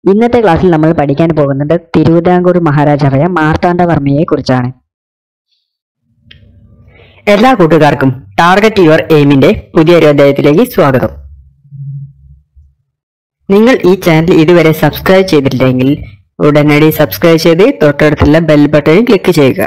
ഇന്നത്തെ ക്ലാസ്സിൽ നമ്മൾ പഠിക്കാൻ പോകുന്നത് തിരുവിതാംകൂർ മഹാരാജാവായ മാർത്താണ്ഡവർമ്മയെ കുറിച്ചാണ് എല്ലാ കൂട്ടുകാർക്കും ടാർഗറ്റ് യുവർ എയിമിന്റെ പുതിയൊരു അധ്യായത്തിലേക്ക് സ്വാഗതം നിങ്ങൾ ഈ ചാനൽ ഇതുവരെ സബ്സ്ക്രൈബ് ചെയ്തിട്ടില്ലെങ്കിൽ ഉടനടി സബ്സ്ക്രൈബ് ചെയ്ത് തൊട്ടടുത്തുള്ള ബെൽ ബട്ടണിൽ ക്ലിക്ക് ചെയ്യുക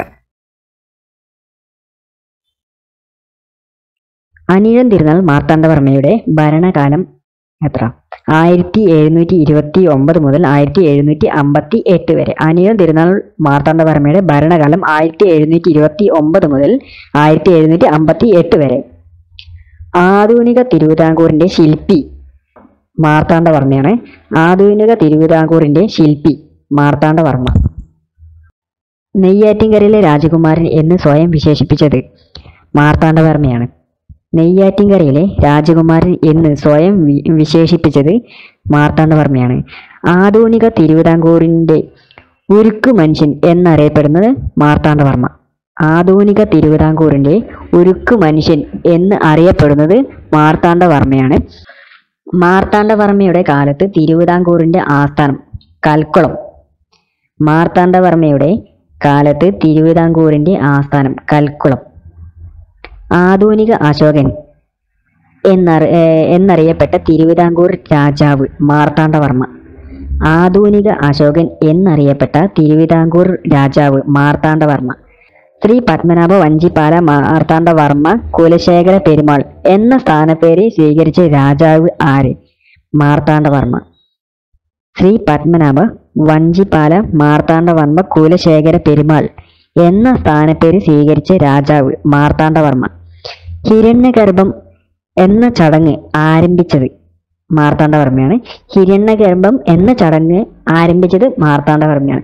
അനിഴം തിരുനാൾ മാർത്താണ്ഡവർമ്മയുടെ ഭരണകാലം എത്ര ആയിരത്തി എഴുന്നൂറ്റി ഇരുപത്തി ഒമ്പത് മുതൽ ആയിരത്തി എഴുന്നൂറ്റി അമ്പത്തി എട്ട് വരെ അനിഴം തിരുനാൾ മാർത്താണ്ഡവർമ്മയുടെ ഭരണകാലം ആയിരത്തി എഴുന്നൂറ്റി ഇരുപത്തി ഒമ്പത് മുതൽ ആയിരത്തി എഴുന്നൂറ്റി അമ്പത്തി എട്ട് വരെ ആധുനിക തിരുവിതാംകൂറിന്റെ ശില്പി മാർത്താണ്ഡവർമ്മയാണ് ആധുനിക തിരുവിതാംകൂറിന്റെ ശില്പി മാർത്താണ്ഡവർമ്മ നെയ്യാറ്റിൻകരയിലെ രാജകുമാരൻ എന്ന് സ്വയം വിശേഷിപ്പിച്ചത് മാർത്താണ്ഡവർമ്മയാണ് നെയ്യാറ്റിൻകരയിലെ രാജകുമാരൻ എന്ന് സ്വയം വി- വിശേഷിപ്പിച്ചത് മാർത്താണ്ഡവർമ്മയാണ് ആധുനിക തിരുവിതാംകൂറിന്റെ ഉരുക്കു മനുഷ്യൻ എന്നറിയപ്പെടുന്നത് മാർത്താണ്ഡവർമ്മ ആധുനിക തിരുവിതാംകൂറിന്റെ ഉരുക്കു മനുഷ്യൻ എന്ന് അറിയപ്പെടുന്നത് മാർത്താണ്ഡവർമ്മയാണ് മാർത്താണ്ഡവർമ്മയുടെ കാലത്ത് തിരുവിതാംകൂറിന്റെ ആസ്ഥാനം കൽക്കുളം മാർത്താണ്ഡവർമ്മയുടെ കാലത്ത് തിരുവിതാംകൂറിന്റെ ആസ്ഥാനം കൽക്കുളം ആധുനിക അശോകൻ എന്നറി ഏർ എന്നറിയപ്പെട്ട തിരുവിതാംകൂർ രാജാവ് മാർത്താണ്ഡവർമ്മ ആധുനിക അശോകൻ എന്നറിയപ്പെട്ട തിരുവിതാംകൂർ രാജാവ് മാർത്താണ്ഡവർമ്മ ശ്രീ പത്മനാഭ വഞ്ചിപ്പാല മാർത്താണ്ഡവർമ്മ കുലശേഖര പെരുമാൾ എന്ന സ്ഥാനപ്പേര് സ്വീകരിച്ച രാജാവ് ആര് മാർത്താണ്ഡവർമ്മ ശ്രീ പത്മനാഭ വഞ്ചിപ്പാല മാർത്താണ്ഡവർമ്മ കുലശേഖര പെരുമാൾ എന്ന സ്ഥാനപ്പേര് സ്വീകരിച്ച രാജാവ് മാർത്താണ്ഡവർമ്മ ഹിരണ്യഗർഭം എന്ന ചടങ്ങ് ആരംഭിച്ചത് മാർത്താണ്ഡവർമ്മയാണ് ഹിരണ്യഗർഭം എന്ന ചടങ്ങ് ആരംഭിച്ചത് മാർത്താണ്ഡവർമ്മയാണ്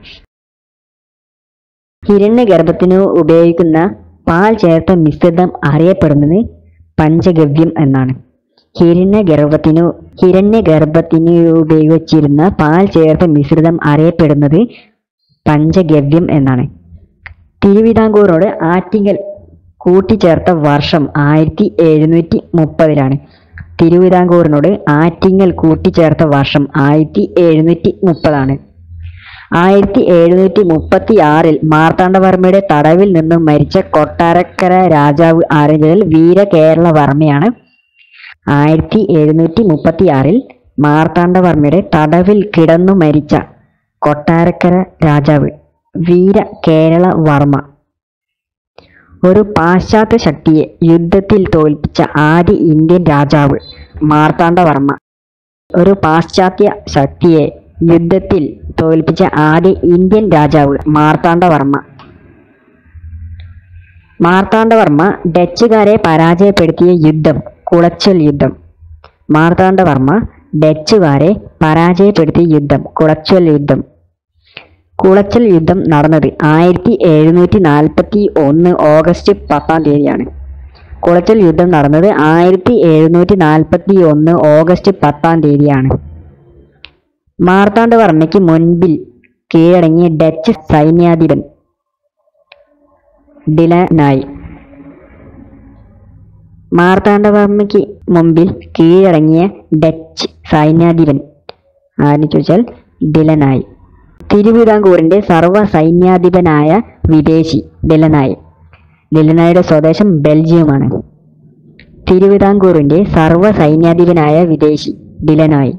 ഹിരണ്യഗർഭത്തിന് ഉപയോഗിക്കുന്ന പാൽ ചേർത്ത മിശ്രിതം അറിയപ്പെടുന്നത് പഞ്ചഗവ്യം എന്നാണ് ഹിരണ്യഗർഭത്തിനു ഹിരണ്യഗർഭത്തിന് ഉപയോഗിച്ചിരുന്ന പാൽ ചേർത്ത മിശ്രിതം അറിയപ്പെടുന്നത് പഞ്ചഗവ്യം എന്നാണ് തിരുവിതാംകൂറോട് ആറ്റിങ്ങൽ കൂട്ടിച്ചേർത്ത വർഷം ആയിരത്തി എഴുന്നൂറ്റി മുപ്പതിലാണ് തിരുവിതാംകൂറിനോട് ആറ്റിങ്ങൽ കൂട്ടിച്ചേർത്ത വർഷം ആയിരത്തി എഴുന്നൂറ്റി മുപ്പതാണ് ആയിരത്തി എഴുന്നൂറ്റി മുപ്പത്തി ആറിൽ മാർത്താണ്ഡവർമ്മയുടെ തടവിൽ നിന്നും മരിച്ച കൊട്ടാരക്കര രാജാവ് ആരഞ്ചൽ വീരകേരളവർമ്മയാണ് ആയിരത്തി എഴുന്നൂറ്റി മുപ്പത്തി ആറിൽ മാർത്താണ്ഡവർമ്മയുടെ തടവിൽ കിടന്നു മരിച്ച കൊട്ടാരക്കര രാജാവ് വീര കേരള വർമ്മ ഒരു പാശ്ചാത്യ ശക്തിയെ യുദ്ധത്തിൽ തോൽപ്പിച്ച ആദ്യ ഇന്ത്യൻ രാജാവ് മാർത്താണ്ഡവർമ്മ ഒരു പാശ്ചാത്യ ശക്തിയെ യുദ്ധത്തിൽ തോൽപ്പിച്ച ആദ്യ ഇന്ത്യൻ രാജാവ് മാർത്താണ്ഡവർമ്മ മാർത്താണ്ഡവർമ്മ ഡച്ചുകാരെ പരാജയപ്പെടുത്തിയ യുദ്ധം കുളച്ചൽ യുദ്ധം മാർത്താണ്ഡവർമ്മ ഡച്ചുകാരെ പരാജയപ്പെടുത്തിയ യുദ്ധം കുളച്ചൽ യുദ്ധം കുളച്ചൽ യുദ്ധം നടന്നത് ആയിരത്തി എഴുന്നൂറ്റി നാൽപ്പത്തി ഒന്ന് ഓഗസ്റ്റ് പത്താം തീയതിയാണ് കുളച്ചൽ യുദ്ധം നടന്നത് ആയിരത്തി എഴുന്നൂറ്റി നാൽപ്പത്തി ഒന്ന് ഓഗസ്റ്റ് പത്താം തീയതിയാണ് മാർത്താണ്ഡവർമ്മയ്ക്ക് മുൻപിൽ കീഴടങ്ങിയ ഡച്ച് സൈന്യാധിപൻ ഡിലനായി മാർത്താണ്ഡവർമ്മയ്ക്ക് മുമ്പിൽ കീഴടങ്ങിയ ഡച്ച് സൈന്യാധിപൻ ആരെന്ന് ചോദിച്ചാൽ ഡിലനായി തിരുവിതാംകൂറിന്റെ സർവ്വ സൈന്യാധിപനായ വിദേശി ഡിലനായി ഡിലനായുടെ സ്വദേശം ബെൽജിയമാണ് തിരുവിതാംകൂറിന്റെ സർവ്വ സൈന്യാധിപനായ വിദേശി ഡിലനായി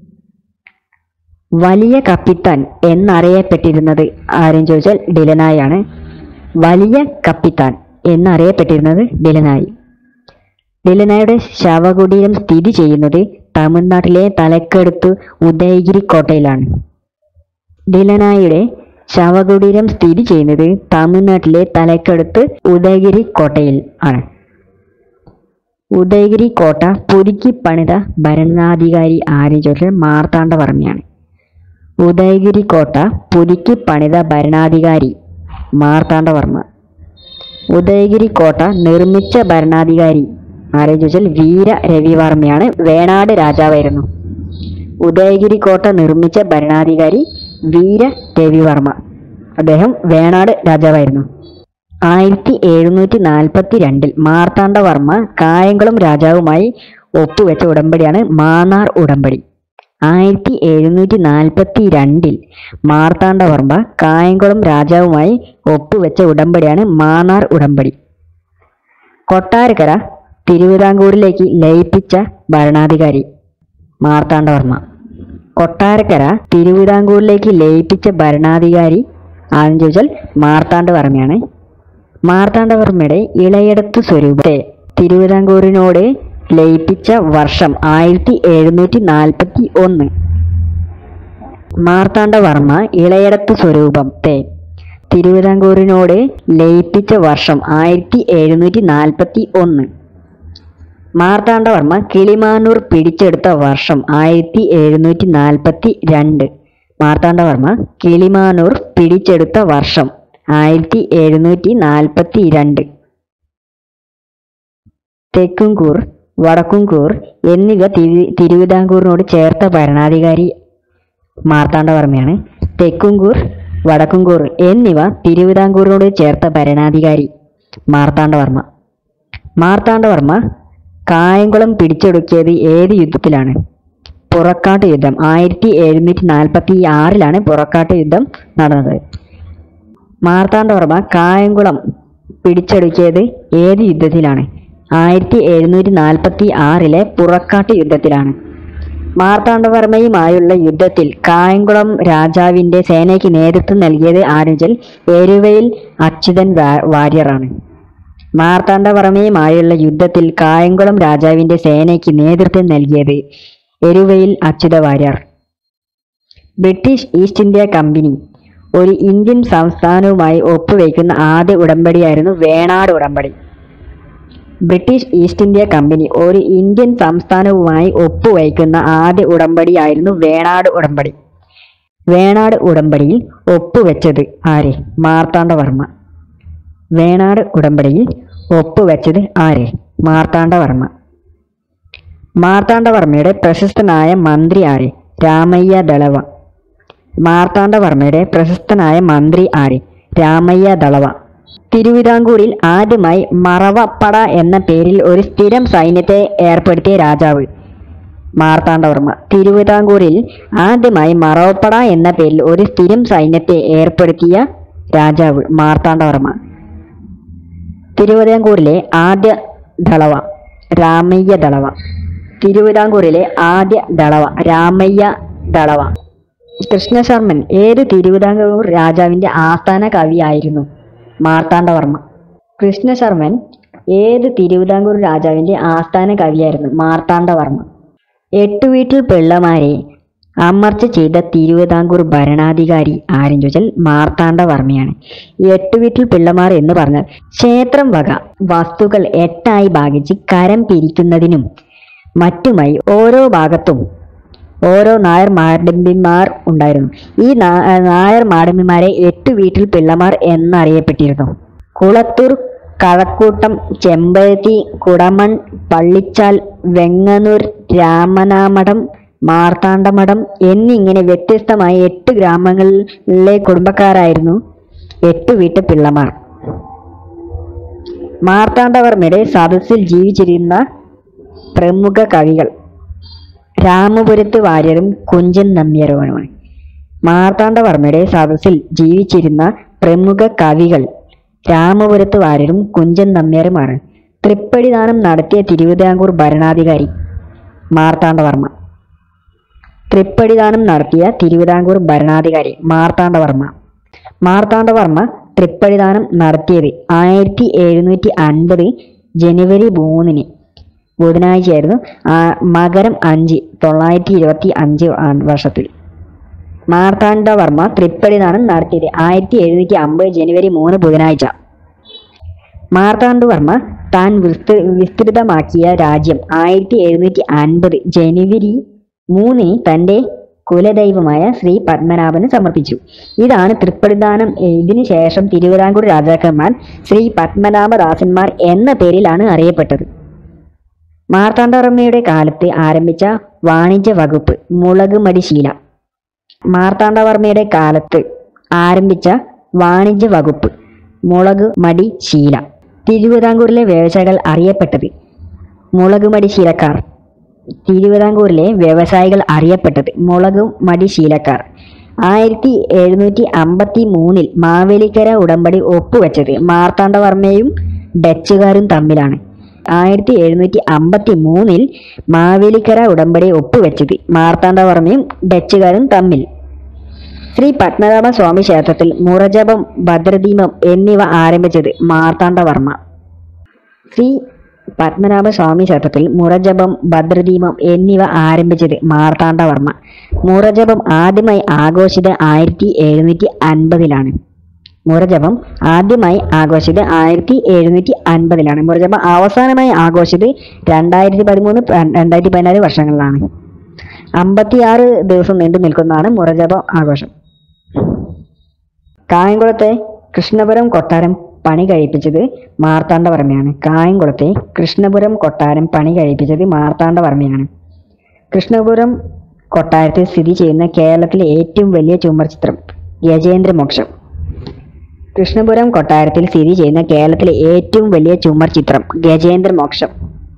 വലിയ കപ്പിത്താൻ എന്നറിയപ്പെട്ടിരുന്നത് ആരും ചോദിച്ചാൽ ഡിലനായാണ് വലിയ കപ്പിത്താൻ എന്നറിയപ്പെട്ടിരുന്നത് ഡിലനായി ഡിലനായുടെ ശവകുടീരം സ്ഥിതി ചെയ്യുന്നത് തമിഴ്നാട്ടിലെ തലക്കെടുത്ത് ഉദയഗിരി കോട്ടയിലാണ് ഡിലനായുടെ ശവകുടീരം സ്ഥിതി ചെയ്യുന്നത് തമിഴ്നാട്ടിലെ തലക്കെടുത്ത് ഉദയഗിരി കോട്ടയിൽ ആണ് ഉദയഗിരി കോട്ട പുതുക്കി പണിത ഭരണാധികാരി ആരെന്ന് ചോദിച്ചാൽ മാർത്താണ്ഡവർമ്മയാണ് ഉദയഗിരി കോട്ട പുതുക്കി പണിത ഭരണാധികാരി മാർത്താണ്ഡവർമ്മ ഉദയഗിരി കോട്ട നിർമ്മിച്ച ഭരണാധികാരി ആരെന്ന് ചോദിച്ചാൽ വീര രവിവർമ്മയാണ് വേണാട് രാജാവായിരുന്നു ഉദയഗിരി കോട്ട നിർമ്മിച്ച ഭരണാധികാരി വീര രവിവർമ്മ അദ്ദേഹം വേണാട് രാജാവായിരുന്നു ആയിരത്തി എഴുന്നൂറ്റി നാൽപ്പത്തി രണ്ടിൽ മാർത്താണ്ഡവർമ്മ കായംകുളം രാജാവുമായി ഒപ്പുവെച്ച ഉടമ്പടിയാണ് മാന്നാർ ഉടമ്പടി ആയിരത്തി എഴുന്നൂറ്റി നാൽപ്പത്തി രണ്ടിൽ മാർത്താണ്ഡവർമ്മ കായംകുളം രാജാവുമായി ഒപ്പുവെച്ച ഉടമ്പടിയാണ് മാന്നാർ ഉടമ്പടി കൊട്ടാരക്കര തിരുവിതാംകൂറിലേക്ക് ലയിപ്പിച്ച ഭരണാധികാരി മാർത്താണ്ഡവർമ്മ കൊട്ടാരക്കര തിരുവിതാംകൂറിലേക്ക് ലയിപ്പിച്ച ഭരണാധികാരി ആദ്യം ചോദിച്ചാൽ മാർത്താണ്ഡവർമ്മയാണ് മാർത്താണ്ഡവർമ്മയുടെ ഇളയടത്തു സ്വരൂപത്തെ തിരുവിതാംകൂറിനോട് ലയിപ്പിച്ച വർഷം ആയിരത്തി എഴുന്നൂറ്റി നാൽപ്പത്തി ഒന്ന് മാർത്താണ്ഡവർമ്മ ഇളയടത്തു സ്വരൂപത്തെ തിരുവിതാംകൂറിനോട് ലയിപ്പിച്ച വർഷം ആയിരത്തി എഴുന്നൂറ്റി നാൽപ്പത്തി ഒന്ന് മാർത്താണ്ഡവർമ്മ കിളിമാനൂർ പിടിച്ചെടുത്ത വർഷം ആയിരത്തി എഴുന്നൂറ്റി നാൽപ്പത്തി രണ്ട് മാർത്താണ്ഡവർമ്മ കിളിമാനൂർ പിടിച്ചെടുത്ത വർഷം ആയിരത്തി എഴുന്നൂറ്റി നാൽപ്പത്തി രണ്ട് തെക്കുംകൂർ വടക്കുംകൂർ എന്നിവ തിരു തിരുവിതാംകൂറിനോട് ചേർത്ത ഭരണാധികാരി മാർത്താണ്ഡവർമ്മയാണ് തെക്കുംകൂർ വടക്കുംകൂർ എന്നിവ തിരുവിതാംകൂറിനോട് ചേർത്ത ഭരണാധികാരി മാർത്താണ്ഡവർമ്മ മാർത്താണ്ഡവർമ്മ കായംകുളം പിടിച്ചെടുക്കിയത് ഏത് യുദ്ധത്തിലാണ് പുറക്കാട്ട് യുദ്ധം ആയിരത്തി എഴുന്നൂറ്റി നാൽപ്പത്തി ആറിലാണ് പുറക്കാട്ട് യുദ്ധം നടന്നത് മാർത്താണ്ഡവർമ്മ കായംകുളം പിടിച്ചെടുക്കിയത് ഏത് യുദ്ധത്തിലാണ് ആയിരത്തി എഴുന്നൂറ്റി നാൽപ്പത്തി ആറിലെ പുറക്കാട്ട് യുദ്ധത്തിലാണ് മാർത്താണ്ഡവർമ്മയുമായുള്ള യുദ്ധത്തിൽ കായംകുളം രാജാവിന്റെ സേനയ്ക്ക് നേതൃത്വം നൽകിയത് ആരെങ്കിൽ എരുവയിൽ അച്യുതൻ വാ- വാര്യറാണ് മാർത്താണ്ഡവർമ്മയുമായുള്ള യുദ്ധത്തിൽ കായംകുളം രാജാവിന്റെ സേനയ്ക്ക് നേതൃത്വം നൽകിയത് എരുവയിൽ Achyutha Warrier British East India company ഒരു ഇന്ത്യൻ സംസ്ഥാനവുമായി ഒപ്പുവയ്ക്കുന്ന ആദ്യ ഉടമ്പടിയായിരുന്നു വേണാട് ഉടമ്പടി ബ്രിട്ടീഷ് ഈസ്റ്റ് ഇന്ത്യ കമ്പനി ഒരു ഇന്ത്യൻ സംസ്ഥാനവുമായി ഒപ്പുവയ്ക്കുന്ന ആദ്യ ഉടമ്പടിയായിരുന്നു വേണാട് ഉടമ്പടി വേണാട് ഉടമ്പടിയിൽ ഒപ്പുവെച്ചത് ആര് മാർത്താണ്ഡവർമ്മ വേണാട് ഉടമ്പടിയിൽ ഒപ്പുവെച്ചത് ആര് മാർത്താണ്ഡവർമ്മ മാർത്താണ്ഡവർമ്മയുടെ പ്രശസ്തനായ മന്ത്രി ആര് രാമയ്യ ദളവ മാർത്താണ്ഡവർമ്മയുടെ പ്രശസ്തനായ മന്ത്രി ആര് രാമയ്യ ദളവ തിരുവിതാംകൂറിൽ ആദ്യമായി മറവപ്പട എന്ന പേരിൽ ഒരു സ്ഥിരം സൈന്യത്തെ ഏർപ്പെടുത്തിയ രാജാവ് മാർത്താണ്ഡവർമ്മ തിരുവിതാംകൂറിൽ ആദ്യമായി മറവപ്പട എന്ന പേരിൽ ഒരു സ്ഥിരം സൈന്യത്തെ ഏർപ്പെടുത്തിയ രാജാവ് മാർത്താണ്ഡവർമ്മ തിരുവിതാംകൂറിലെ ആദ്യ ദളവ രാമയ്യ ദളവ തിരുവിതാംകൂറിലെ ആദ്യ ദളവ രാമയ്യ ദളവ കൃഷ്ണശർമ്മൻ ഏത് തിരുവിതാംകൂർ രാജാവിന്റെ ആസ്ഥാന കവിയായിരുന്നു മാർത്താണ്ഡവർമ്മ കൃഷ്ണശർമ്മൻ ഏത് തിരുവിതാംകൂർ രാജാവിന്റെ ആസ്ഥാന കവിയായിരുന്നു മാർത്താണ്ഡവർമ്മ എട്ടു വീട്ടിൽ പിള്ളമാരെ അമർച്ച ചെയ്ത തിരുവിതാംകൂർ ഭരണാധികാരി ആരും ചോദിച്ചാൽ മാർത്താണ്ഡവർമ്മയാണ് ഈ എട്ടു വീട്ടിൽ പിള്ളമാർ എന്ന് പറഞ്ഞാൽ ക്ഷേത്രം വക വസ്തുക്കൾ എട്ടായി ഭാഗിച്ച് കരം പിരിക്കുന്നതിനും മറ്റുമായി ഓരോ ഭാഗത്തും ഓരോ നായർ മാടമ്പിമാർ ഉണ്ടായിരുന്നു ഈ നാ- നായർ മാടമ്പിമാരെ എട്ടു വീട്ടിൽ പിള്ളമാർ എന്നറിയപ്പെട്ടിരുന്നു കുളത്തൂർ കഴക്കൂട്ടം ചെമ്പരത്തി കുടമൺ പള്ളിച്ചാൽ വെങ്ങന്നൂർ രാമനാമഠം മാർത്താണ്ഡമഠം എന്നിങ്ങനെ വ്യത്യസ്തമായ എട്ട് ഗ്രാമങ്ങളിലെ കുടുംബക്കാരായിരുന്നു എട്ടു വീട്ടു പിള്ളമാർ മാർത്താണ്ഡവർമ്മയുടെ സദസ്സിൽ ജീവിച്ചിരുന്ന പ്രമുഖ കവികൾ രാമപുരത്ത് വാര്യരും കുഞ്ചൻ നമ്പ്യാരുമാണ് മാർത്താണ്ഡവർമ്മയുടെ സദസ്സിൽ ജീവിച്ചിരുന്ന പ്രമുഖ കവികൾ രാമപുരത്ത് വാര്യരും കുഞ്ചൻ നമ്പ്യാരുമാണ് തൃപ്പടിദാനം നടത്തിയ തിരുവിതാംകൂർ ഭരണാധികാരി മാർത്താണ്ഡവർമ്മ തൃപ്പടിദാനം നടത്തിയ തിരുവിതാംകൂർ ഭരണാധികാരി മാർത്താണ്ഡവർമ്മ മാർത്താണ്ഡവർമ്മ തൃപ്പടിദാനം നടത്തിയത് ആയിരത്തി എഴുന്നൂറ്റി അൻപത് ജനുവരി മൂന്നിന് ബുധനാഴ്ചയായിരുന്നു ആ മകരം അഞ്ച് തൊള്ളായിരത്തി ഇരുപത്തി അഞ്ച് ആ- വർഷത്തിൽ മാർത്താണ്ഡവർമ്മ തൃപ്പടിദാനം നടത്തിയത് ആയിരത്തി എഴുന്നൂറ്റി അമ്പത് ജനുവരി മൂന്ന് ബുധനാഴ്ച മാർത്താണ്ഡവർമ്മ താൻ വിസ്തൃ വിസ്തൃതമാക്കിയ രാജ്യം ആയിരത്തി എഴുന്നൂറ്റി അൻപത് ജനുവരി മൂന്നിന് തൻ്റെ കുലദൈവമായ ശ്രീ പത്മനാഭന് സമർപ്പിച്ചു ഇതാണ് തൃപ്പടിദാനം ഇതിനു ശേഷം തിരുവിതാംകൂർ രാജാക്കന്മാർ ശ്രീ പത്മനാഭദാസന്മാർ എന്ന പേരിലാണ് അറിയപ്പെട്ടത് മാർത്താണ്ഡവർമ്മയുടെ കാലത്ത് ആരംഭിച്ച വാണിജ്യ വകുപ്പ് മുളക് മടിശീല മാർത്താണ്ഡവർമ്മയുടെ കാലത്ത് ആരംഭിച്ച വാണിജ്യ വകുപ്പ് മുളക് മടി ശീല തിരുവിതാംകൂറിലെ വ്യവസായികൾ അറിയപ്പെട്ടത് മുളക് മടി ശീലക്കാർ തിരുവിതാംകൂറിലെ വ്യവസായികൾ അറിയപ്പെട്ടത് മുളകും മടി ശീലക്കാർ ആയിരത്തി എഴുന്നൂറ്റി അമ്പത്തി മൂന്നിൽ മാവേലിക്കര ഉടമ്പടി ഒപ്പുവെച്ചത് മാർത്താണ്ഡവർമ്മയും ഡച്ചുകാരും തമ്മിലാണ് ആയിരത്തി എഴുന്നൂറ്റി അമ്പത്തി മൂന്നിൽ മാവേലിക്കര ഉടമ്പടി ഒപ്പുവെച്ചത് മാർത്താണ്ഡവർമ്മയും ഡച്ചുകാരും തമ്മിൽ ശ്രീ പത്മനാഭ സ്വാമി ക്ഷേത്രത്തിൽ മുറജപം ഭദ്രദീപം എന്നിവ ആരംഭിച്ചത് മാർത്താണ്ഡവർമ്മ ശ്രീ പത്മനാഭ സ്വാമി ക്ഷേത്രത്തിൽ മുറജപം ഭദ്രദീപം എന്നിവ ആരംഭിച്ചത് മാർത്താണ്ഡവർമ്മ മുറജപം ആദ്യമായി ആഘോഷിച്ചത് ആയിരത്തി എഴുന്നൂറ്റി അൻപതിലാണ് മുറജപം ആദ്യമായി ആഘോഷിച്ചത് ആയിരത്തി എഴുന്നൂറ്റി അൻപതിലാണ് മുറജപം അവസാനമായി ആഘോഷിച്ചത് രണ്ടായിരത്തി പതിമൂന്ന് രണ്ടായിരത്തി പതിനാല് വർഷങ്ങളിലാണ് അമ്പത്തിയാറ് ദിവസം നീണ്ടു നിൽക്കുന്നതാണ് മുറജപം ആഘോഷം കായംകുളത്തെ കൃഷ്ണപുരം കൊട്ടാരം പണി കഴിപ്പിച്ചത് മാർത്താണ്ഡവർമ്മയാണ് കായംകുളത്തെ കൃഷ്ണപുരം കൊട്ടാരം പണി കഴിപ്പിച്ചത് മാർത്താണ്ഡവർമ്മയാണ് കൃഷ്ണപുരം കൊട്ടാരത്തിൽ സ്ഥിതി ചെയ്യുന്ന കേരളത്തിലെ ഏറ്റവും വലിയ ചുമർ ചിത്രം ഗജേന്ദ്രമോക്ഷം കൃഷ്ണപുരം കൊട്ടാരത്തിൽ സ്ഥിതി ചെയ്യുന്ന കേരളത്തിലെ ഏറ്റവും വലിയ ചുമർ ചിത്രം ഗജേന്ദ്രമോക്ഷം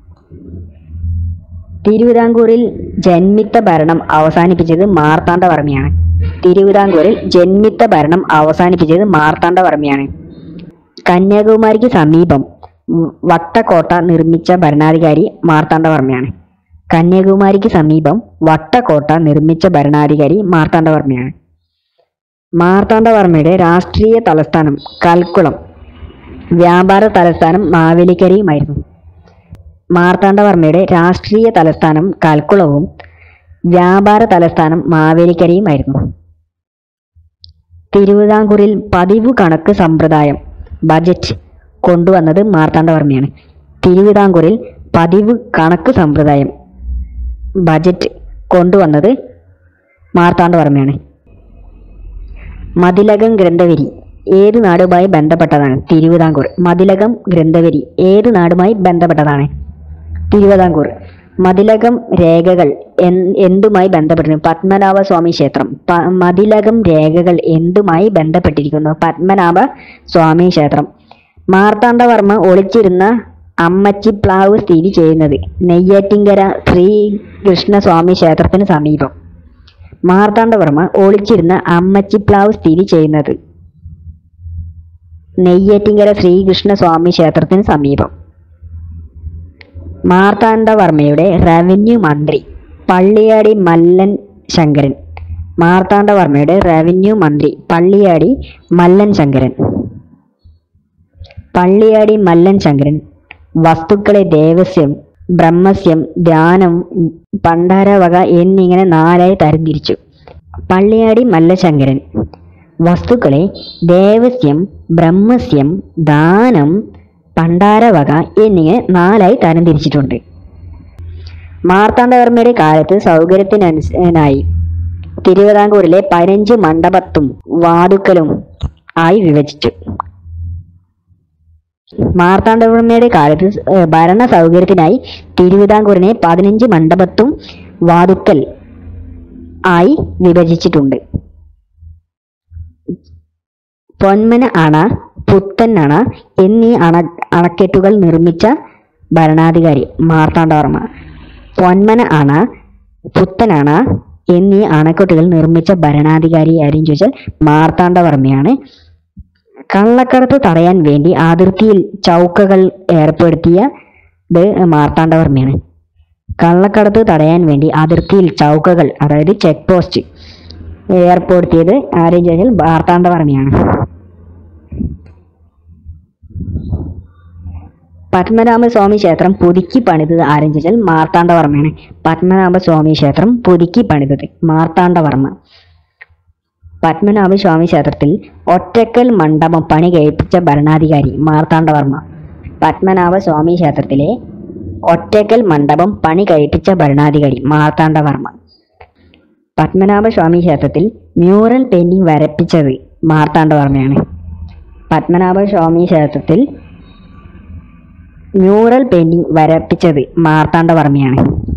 തിരുവിതാംകൂറിൽ ജന്മിത്ത ഭരണം അവസാനിപ്പിച്ചത് മാർത്താണ്ഡവർമ്മയാണ് തിരുവിതാംകൂറിൽ ജന്മിത്ത ഭരണം അവസാനിപ്പിച്ചത് മാർത്താണ്ഡവർമ്മയാണ് കന്യാകുമാരിക്ക് സമീപം ഉം, വട്ടക്കോട്ട നിർമ്മിച്ച ഭരണാധികാരി മാർത്താണ്ഡവർമ്മയാണ് കന്യാകുമാരിക്ക് സമീപം വട്ടക്കോട്ട നിർമ്മിച്ച ഭരണാധികാരി മാർത്താണ്ഡവർമ്മയാണ് മാർത്താണ്ഡവർമ്മയുടെ രാഷ്ട്രീയ തലസ്ഥാനം കൽക്കുളം വ്യാപാര തലസ്ഥാനം മാവേലിക്കരയുമായിരുന്നു മാർത്താണ്ഡവർമ്മയുടെ രാഷ്ട്രീയ തലസ്ഥാനം കൽക്കുളവും വ്യാപാര തലസ്ഥാനം മാവേലിക്കരയുമായിരുന്നു തിരുവിതാംകൂറിൽ പതിവ് കണക്ക് സമ്പ്രദായം ബജറ്റ് കൊണ്ടുവന്നത് മാർത്താണ്ഡവർമ്മയാണ് തിരുവിതാംകൂറിൽ പതിവ് കണക്ക് സമ്പ്രദായം ബജറ്റ് കൊണ്ടുവന്നത് മാർത്താണ്ഡവർമ്മയാണ് മതിലകം ഗ്രന്ഥവരി ഏത് നാടുമായി ബന്ധപ്പെട്ടതാണ് തിരുവിതാംകൂർ മതിലകം ഗ്രന്ഥവരി ഏത് നാടുമായി ബന്ധപ്പെട്ടതാണ് തിരുവിതാംകൂർ മതിലകം രേഖകൾ എൻ- എന്തുമായി ബന്ധപ്പെട്ടിരുന്നു പത്മനാഭ സ്വാമി ക്ഷേത്രം പ- മതിലകം രേഖകൾ എന്തുമായി ബന്ധപ്പെട്ടിരിക്കുന്നു പത്മനാഭ സ്വാമി ക്ഷേത്രം മാർത്താണ്ഡവർമ്മ ഒളിച്ചിരുന്ന അമ്മച്ചിപ്ലാവ് സ്ഥിതി ചെയ്യുന്നത് നെയ്യാറ്റിങ്കര ശ്രീകൃഷ്ണസ്വാമി ക്ഷേത്രത്തിന് സമീപം മാർത്താണ്ഡവർമ്മ ഒളിച്ചിരുന്ന അമ്മച്ചിപ്ലാവ് സ്ഥിതി ചെയ്യുന്നത് നെയ്യാറ്റിങ്കര ശ്രീകൃഷ്ണസ്വാമി ക്ഷേത്രത്തിന് സമീപം മാർത്താണ്ഡവർമ്മയുടെ റവന്യൂ മന്ത്രി പള്ളിയാടി മല്ലൻ ശങ്കരൻ മാർത്താണ്ഡവർമ്മയുടെ റവന്യൂ മന്ത്രി പള്ളിയാടി മല്ലൻ ശങ്കരൻ പള്ളിയാടി മല്ലൻ ശങ്കരൻ വസ്തുക്കളെ ദേവസ്യം ബ്രഹ്മസ്യം ധ്യാനം പണ്ടാരവക എന്നിങ്ങനെ നാലായി തരംതിരിച്ചു പള്ളിയാടി മല്ലശങ്കരൻ വസ്തുക്കളെ ദേവസ്യം ബ്രഹ്മസ്യം ദാനം പണ്ടാരവക എന്നിങ്ങനെ നാലായി തരംതിരിച്ചിട്ടുണ്ട് മാർത്താണ്ഡവർമ്മയുടെ കാലത്ത് സൗകര്യത്തിനായി തിരുവിതാംകൂറിലെ പതിനഞ്ച് മണ്ഡപത്തും വാതുക്കലും ആയി വിഭജിച്ചു മാർത്താണ്ഡവർമ്മയുടെ കാലത്ത് ഏഹ്, ഭരണ സൗകര്യത്തിനായി തിരുവിതാംകൂറിനെ പതിനഞ്ച് മണ്ഡപത്തും വാതുക്കൽ ആയി വിഭജിച്ചിട്ടുണ്ട് പൊന്മന അണ പുത്തൻ അണ എന്നീ അണ അണക്കെട്ടുകൾ നിർമ്മിച്ച ഭരണാധികാരി മാർത്താണ്ഡവർമ്മ പൊന്മന അണ പുത്തൻ അണ എന്നീ അണക്കെട്ടുകൾ നിർമ്മിച്ച ഭരണാധികാരി ആരെയും ചോദിച്ചാൽ മാർത്താണ്ഡവർമ്മയാണ് കള്ളക്കടത്ത് തടയാൻ വേണ്ടി അതിർത്തിയിൽ ചൗക്കകൾ ഏർപ്പെടുത്തിയത് മാർത്താണ്ഡവർമ്മയാണ് കള്ളക്കടത്ത് തടയാൻ വേണ്ടി അതിർത്തിയിൽ ചൗക്കകൾ അതായത് ചെക്ക് പോസ്റ്റ് ഏർപ്പെടുത്തിയത് ആരെയും ചോദിച്ചാൽ മാർത്താണ്ഡവർമ്മയാണ് പത്മനാഭസ്വാമി ക്ഷേത്രം പുതുക്കി പണിതത് ആരും ചോദിച്ചാൽ മാർത്താണ്ഡവർമ്മയാണ് പത്മനാഭസ്വാമി ക്ഷേത്രം പുതുക്കി പണിതത് മാർത്താണ്ഡവർമ്മ പത്മനാഭസ്വാമി ക്ഷേത്രത്തിൽ ഒറ്റക്കൽ മണ്ഡപം പണി കഴിപ്പിച്ച ഭരണാധികാരി മാർത്താണ്ഡവർമ്മ പത്മനാഭസ്വാമി ക്ഷേത്രത്തിലെ ഒറ്റക്കൽ മണ്ഡപം പണി കഴിപ്പിച്ച ഭരണാധികാരി മാർത്താണ്ഡവർമ്മ പത്മനാഭസ്വാമി ക്ഷേത്രത്തിൽ മ്യൂറൽ പെയിന്റിംഗ് വരപ്പിച്ചത് മാർത്താണ്ഡവർമ്മയാണ് പത്മനാഭസ്വാമി ക്ഷേത്രത്തിൽ മ്യൂറൽ പെയിന്റിംഗ് വരപ്പിച്ചത് മാർത്താണ്ഡവർമ്മയാണ്